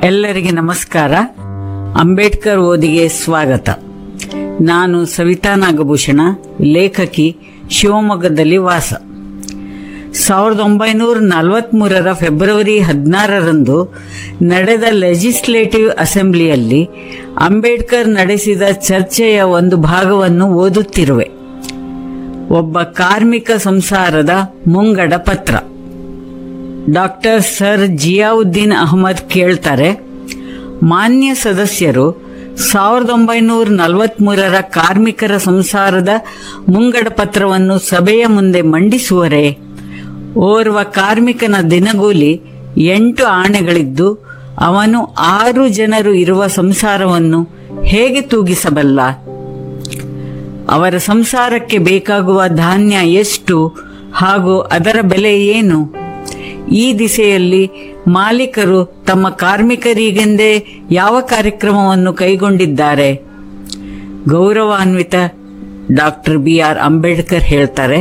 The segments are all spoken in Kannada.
ಎಲ್ಲರಿಗೆ ನಮಸ್ಕಾರ ಅಂಬೇಡ್ಕರ್ ಓದಿಗೆ ಸ್ವಾಗತ ನಾನು ಸವಿತಾ ನಾಗಭೂಷಣ ಲೇಖಕಿ ಶಿವಮೊಗ್ಗದಲ್ಲಿ ವಾಸ ಸಾವಿರದ ಒಂಬೈನೂರ ನಲವತ್ಮೂರರ ಫೆಬ್ರವರಿ ಹದಿನಾರರಂದು ನಡೆದ ಲೆಜಿಸ್ಲೇಟಿವ್ ಅಸೆಂಬ್ಲಿಯಲ್ಲಿ ಅಂಬೇಡ್ಕರ್ ನಡೆಸಿದ ಚರ್ಚೆಯ ಒಂದು ಭಾಗವನ್ನು ಓದುತ್ತಿರುವೆ ಒಬ್ಬ ಕಾರ್ಮಿಕ ಸಂಸಾರದ ಮುಂಗಡ ಪತ್ರ ಡಾಕ್ಟರ್ ಸರ್ ಜಿಯಾವುದ್ದೀನ್ ಅಹಮದ್ ಕೇಳ್ತಾರೆ ಮಾನ್ಯ ಸದಸ್ಯರು ಸಾವಿರದ ಒಂಬೈನೂರ ನಲವತ್ಮೂರರ ಕಾರ್ಮಿಕರ ಸಂಸಾರದ ಮುಂಗಡ ಪತ್ರವನ್ನು ಸಭೆಯ ಮುಂದೆ ಮಂಡಿಸುವರೆ ಓರ್ವ ಕಾರ್ಮಿಕನ ದಿನಗೂಲಿ ಎಂಟು ಆಣೆಗಳಿದ್ದು ಅವನು ಆರು ಜನರು ಇರುವ ಸಂಸಾರವನ್ನು ಹೇಗೆ ತೂಗಿಸಬಲ್ಲ ಅವರ ಸಂಸಾರಕ್ಕೆ ಬೇಕಾಗುವ ಧಾನ್ಯ ಎಷ್ಟು ಹಾಗೂ ಅದರ ಬೆಲೆ ಏನು ಈ ದಿಸೆಯಲ್ಲಿ ಮಾಲೀಕರು ತಮ್ಮ ಕಾರ್ಮಿಕರಿಗೆಂದೇ ಯಾವ ಕಾರ್ಯಕ್ರಮವನ್ನು ಕೈಗೊಂಡಿದ್ದಾರೆ ಗೌರವಾನ್ವಿತ ಡಾಕ್ಟರ್ ಬಿ ಆರ್ ಅಂಬೇಡ್ಕರ್ ಹೇಳ್ತಾರೆ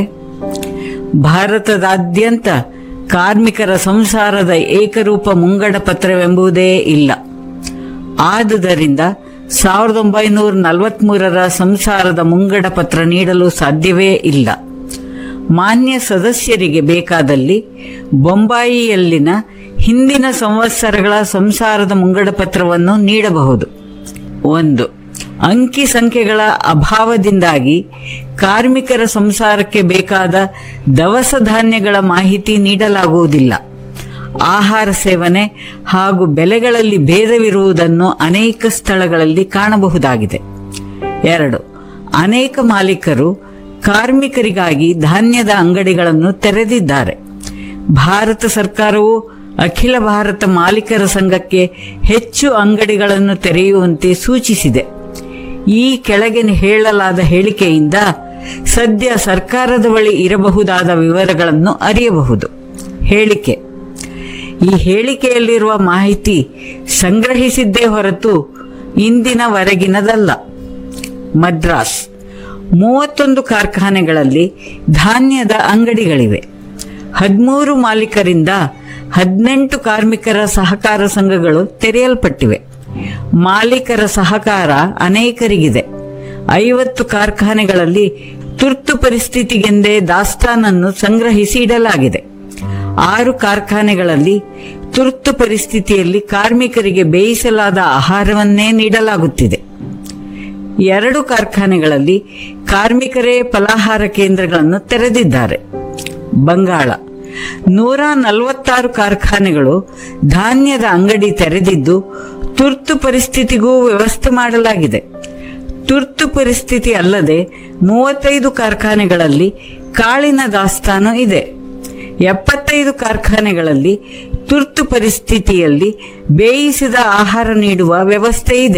ಭಾರತದಾದ್ಯಂತ ಕಾರ್ಮಿಕರ ಸಂಸಾರದ ಏಕರೂಪ ಮುಂಗಡ ಪತ್ರವೆಂಬುದೇ ಇಲ್ಲ ಆದುದರಿಂದ ಸಾವಿರದ ಒಂಬೈನೂರ ನಲವತ್ಮೂರರ ಸಂಸಾರದ ಮುಂಗಡ ಪತ್ರ ನೀಡಲು ಸಾಧ್ಯವೇ ಇಲ್ಲ ಮಾನ್ಯ ಸದಸ್ಯರಿಗೆ ಬೇಕಾದಲ್ಲಿ ಬೊಂಬಾಯಿಯಲ್ಲಿನ ಹಿಂದಿನ ಸಂವತ್ಸರಗಳ ಸಂಸಾರದ ಮುಂಗಡ ಪತ್ರವನ್ನು ನೀಡಬಹುದು ಒಂದು ಅಂಕಿ ಸಂಖ್ಯೆಗಳ ಅಭಾವದಿಂದಾಗಿ ಕಾರ್ಮಿಕರ ಸಂಸಾರಕ್ಕೆ ಬೇಕಾದ ದವಸ ಧಾನ್ಯಗಳ ಮಾಹಿತಿ ನೀಡಲಾಗುವುದಿಲ್ಲ ಆಹಾರ ಸೇವನೆ ಹಾಗೂ ಬೆಲೆಗಳಲ್ಲಿ ಭೇದವಿರುವುದನ್ನು ಅನೇಕ ಸ್ಥಳಗಳಲ್ಲಿ ಕಾಣಬಹುದಾಗಿದೆ ಎರಡು ಅನೇಕ ಮಾಲೀಕರು ಕಾರ್ಮಿಕರಿಗಾಗಿ ಧಾನ್ಯದ ಅಂಗಡಿಗಳನ್ನು ತೆರೆದಿದ್ದಾರೆ ಭಾರತ ಸರ್ಕಾರವು ಅಖಿಲ ಭಾರತ ಮಾಲೀಕರ ಸಂಘಕ್ಕೆ ಹೆಚ್ಚು ಅಂಗಡಿಗಳನ್ನು ತೆರೆಯುವಂತೆ ಸೂಚಿಸಿದೆ ಈ ಕೆಳಗಿನ ಹೇಳಲಾದ ಹೇಳಿಕೆಯಿಂದ ಸದ್ಯ ಸರ್ಕಾರದ ಬಳಿ ಇರಬಹುದಾದ ವಿವರಗಳನ್ನು ಅರಿಯಬಹುದು ಹೇಳಿಕೆ ಈ ಹೇಳಿಕೆಯಲ್ಲಿರುವ ಮಾಹಿತಿ ಸಂಗ್ರಹಿಸಿದ್ದೇ ಹೊರತು ಇಂದಿನವರೆಗಿನದಲ್ಲ ಮದ್ರಾಸ್ ಮೂವತ್ತೊಂದು ಕಾರ್ಖಾನೆಗಳಲ್ಲಿ ಧಾನ್ಯದ ಅಂಗಡಿಗಳಿವೆ ಹದಿಮೂರು ಮಾಲೀಕರಿಂದ ಹದಿನೆಂಟು ಕಾರ್ಮಿಕರ ಸಹಕಾರ ಸಂಘಗಳು ತೆರೆಯಲ್ಪಟ್ಟಿವೆ ಮಾಲೀಕರ ಸಹಕಾರ ಅನೇಕರಿಗಿದೆ ಐವತ್ತು ಕಾರ್ಖಾನೆಗಳಲ್ಲಿ ತುರ್ತು ಪರಿಸ್ಥಿತಿಗೆಂದೇ ದಾಸ್ತಾನನ್ನು ಸಂಗ್ರಹಿಸಿ ಇಡಲಾಗಿದೆ ಆರು ಕಾರ್ಖಾನೆಗಳಲ್ಲಿ ತುರ್ತು ಪರಿಸ್ಥಿತಿಯಲ್ಲಿ ಕಾರ್ಮಿಕರಿಗೆ ಬೇಯಿಸಲಾದ ಆಹಾರವನ್ನೇ ನೀಡಲಾಗುತ್ತಿದೆ ಎರಡು ಕಾರ್ಖಾನೆಗಳಲ್ಲಿ ಕಾರ್ಮಿಕರೇ ಫಲಾಹಾರ ಕೇಂದ್ರಗಳನ್ನು ತೆರೆದಿದ್ದಾರೆ ಬಂಗಾಳ ನೂರ ನಲವತ್ತಾರು ಕಾರ್ಖಾನೆಗಳು ಧಾನ್ಯದ ಅಂಗಡಿ ತೆರೆದಿದ್ದು ತುರ್ತು ಪರಿಸ್ಥಿತಿಗೂ ವ್ಯವಸ್ಥೆ ಮಾಡಲಾಗಿದೆ ತುರ್ತು ಪರಿಸ್ಥಿತಿ ಅಲ್ಲದೆ ಮೂವತ್ತೈದು ಕಾರ್ಖಾನೆಗಳಲ್ಲಿ ಕಾಳಿನ ದಾಸ್ತಾನು ಇದೆ ಎಪ್ಪತ್ತೈದು ಕಾರ್ಖಾನೆಗಳಲ್ಲಿ ತುರ್ತು ಪರಿಸ್ಥಿತಿಯಲ್ಲಿ ಬೇಯಿಸಿದ ಆಹಾರ ನೀಡುವ ವ್ಯವಸ್ಥೆ ಇದೆ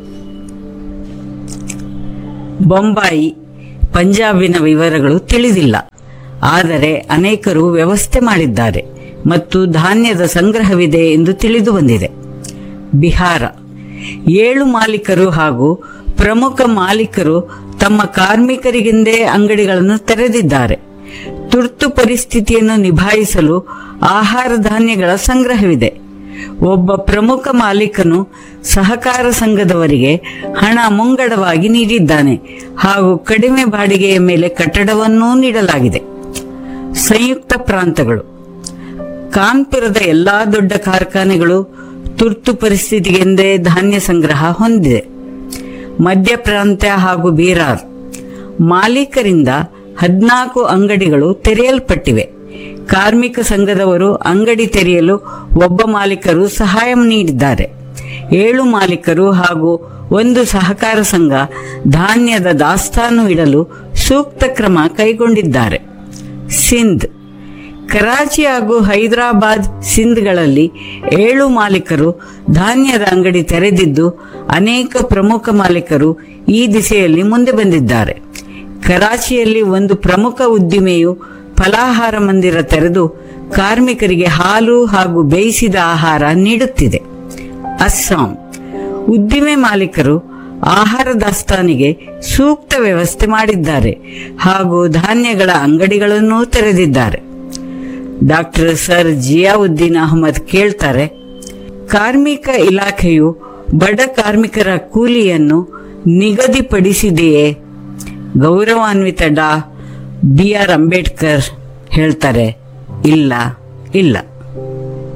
ಬೊಂಬಾಯಿ ಪಂಜಾಬಿನ ವಿವರಗಳು ತಿಳಿದಿಲ್ಲ ಆದರೆ ಅನೇಕರು ವ್ಯವಸ್ಥೆ ಮಾಡಿದ್ದಾರೆ ಮತ್ತು ಧಾನ್ಯದ ಸಂಗ್ರಹವಿದೆ ಎಂದು ತಿಳಿದು ಬಂದಿದೆ ಬಿಹಾರ ಏಳು ಮಾಲೀಕರು ಹಾಗೂ ಪ್ರಮುಖ ಮಾಲೀಕರು ತಮ್ಮ ಕಾರ್ಮಿಕರಿಗೆಂದೇ ಅಂಗಡಿಗಳನ್ನು ತೆರೆದಿದ್ದಾರೆ ತುರ್ತು ಪರಿಸ್ಥಿತಿಯನ್ನು ನಿಭಾಯಿಸಲು ಆಹಾರ ಧಾನ್ಯಗಳ ಸಂಗ್ರಹವಿದೆ ಒಬ್ಬ ಪ್ರಮುಖ ಮಾಲೀಕನು ಸಹಕಾರ ಸಂಘದವರಿಗೆ ಹಣ ಮುಂಗಡವಾಗಿ ನೀಡಿದ್ದಾನೆ ಹಾಗೂ ಕಡಿಮೆ ಬಾಡಿಗೆಯ ಮೇಲೆ ಕಟ್ಟಡವನ್ನೂ ನೀಡಲಾಗಿದೆ ಸಂಯುಕ್ತ ಪ್ರಾಂತಗಳು ಕಾನ್ಪುರದ ಎಲ್ಲಾ ದೊಡ್ಡ ಕಾರ್ಖಾನೆಗಳು ತುರ್ತು ಪರಿಸ್ಥಿತಿಗೆಂದೇ ಧಾನ್ಯ ಸಂಗ್ರಹ ಹೊಂದಿದೆ ಮಧ್ಯ ಪ್ರಾಂತ್ಯ ಹಾಗೂ ಬೀರಾರ್ ಮಾಲೀಕರಿಂದ ಹದಿನಾಲ್ಕು ಅಂಗಡಿಗಳು ತೆರೆಯಲ್ಪಟ್ಟಿವೆ ಕಾರ್ಮಿಕ ಸಂಘದವರು ಅಂಗಡಿ ತೆರೆಯಲು ಒಬ್ಬ ಮಾಲೀಕರು ಸಹಾಯ ನೀಡಿದ್ದಾರೆ ಏಳು ಮಾಲೀಕರು ಹಾಗೂ ಒಂದು ಸಹಕಾರ ಸಂಘ ಧಾನ್ಯದ ದಾಸ್ತಾನು ಇಡಲು ಸೂಕ್ತ ಕ್ರಮ ಕೈಗೊಂಡಿದ್ದಾರೆ ಸಿಂಧ್ ಕರಾಚಿ ಹಾಗೂ ಹೈದರಾಬಾದ್ ಸಿಂಧ್ಗಳಲ್ಲಿ ಏಳು ಮಾಲೀಕರು ಧಾನ್ಯದ ಅಂಗಡಿ ತೆರೆದಿದ್ದು ಅನೇಕ ಪ್ರಮುಖ ಮಾಲೀಕರು ಈ ದಿಸೆಯಲ್ಲಿ ಮುಂದೆ ಬಂದಿದ್ದಾರೆ ಕರಾಚಿಯಲ್ಲಿ ಒಂದು ಪ್ರಮುಖ ಉದ್ದಿಮೆಯು ಫಲಾಹಾರ ಮಂದಿರ ತೆರೆದು ಕಾರ್ಮಿಕರಿಗೆ ಹಾಲು ಹಾಗೂ ಬೇಯಿಸಿದ ಆಹಾರ ನೀಡುತ್ತಿದೆ ಅಸ್ಸಾಂ ಉದ್ದಿಮೆ ಮಾಲೀಕರು ಆಹಾರ ದಾಸ್ತಾನಿಗೆ ಸೂಕ್ತ ವ್ಯವಸ್ಥೆ ಮಾಡಿದ್ದಾರೆ ಹಾಗೂ ಧಾನ್ಯಗಳ ಅಂಗಡಿಗಳನ್ನೂ ತೆರೆದಿದ್ದಾರೆ ಡಾಕ್ಟರ್ ಸರ್ ಜಿಯಾವುದ್ದೀನ್ ಅಹಮದ್ ಕೇಳ್ತಾರೆ ಕಾರ್ಮಿಕ ಇಲಾಖೆಯು ಬಡ ಕಾರ್ಮಿಕರ ಕೂಲಿಯನ್ನು ನಿಗದಿಪಡಿಸಿದೆಯೇ ಗೌರವಾನ್ವಿತ ಡಾ ಬಿ ಆರ್ ಅಂಬೇಡ್ಕರ್ ಹೇಳ್ತಾರೆ ಇಲ್ಲ ಇಲ್ಲ